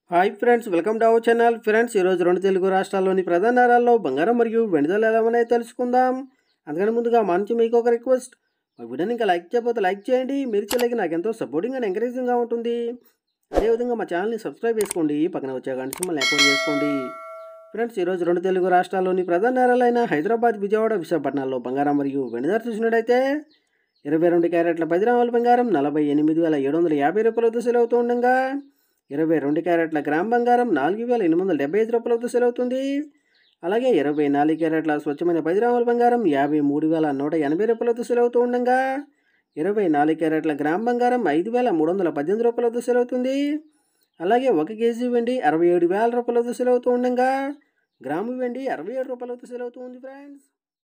hi friends welcome to our channel friends ఈరోజు రెండు తెలుగు రాష్ట్రాల్లోని ప్రధాన నగరాల్లో బంగారం మరియు వెండిదలు ఎలా ఉన్నాయో తెలుసుకుందాం అందుకని ముందుగా మా నుంచి మీకు ఒక రిక్వెస్ట్ మా వీడియోని ఇంకా లైక్ చేయకపోతే లైక్ చేయండి మీరు చేయలేక నాకు ఎంతో సపోర్టింగ్ అండ్ ఎంకరేజింగ్గా ఉంటుంది అదేవిధంగా మా ఛానల్ని సబ్స్క్రైబ్ చేసుకోండి పక్కన వచ్చే గంట సింబల్ని అకౌంట్ చేసుకోండి ఫ్రెండ్స్ ఈరోజు రెండు తెలుగు రాష్ట్రాల్లోని ప్రధాన నగరాలైన హైదరాబాద్ విజయవాడ విశాఖపట్నాల్లో బంగారం మరియు వెండి ధర చూసినట్టయితే ఇరవై రెండు క్యారెట్ల పది గ్రాముల బంగారం నలభై ఎనిమిది వేల ఏడు వందల యాభై రూపాయలతో సెలవుతూ ఉండగా ఇరవై రెండు క్యారెట్ల గ్రామ్ బంగారం నాలుగు వేల ఎనిమిది వందల డెబ్బై ఐదు రూపాయలతో సెలవుతుంది అలాగే ఇరవై నాలుగు క్యారెట్ల స్వచ్ఛమైన పది గ్రాముల బంగారం యాభై మూడు వేల నూట ఎనభై రూపాయలతో సెలవుతూ ఉండగా ఇరవై నాలుగు క్యారెట్ల గ్రామ్ బంగారం ఐదు వేల మూడు వందల పద్దెనిమిది రూపాయలతో సెలవుతుంది అలాగే ఒక కేజీ వెండి అరవై ఏడు వేల రూపాయలతో సెలవుతూ ఉండగా గ్రాము వెండి అరవై ఏడు రూపాయలతో సెలవుతూ ఉంది ఫ్రెండ్స్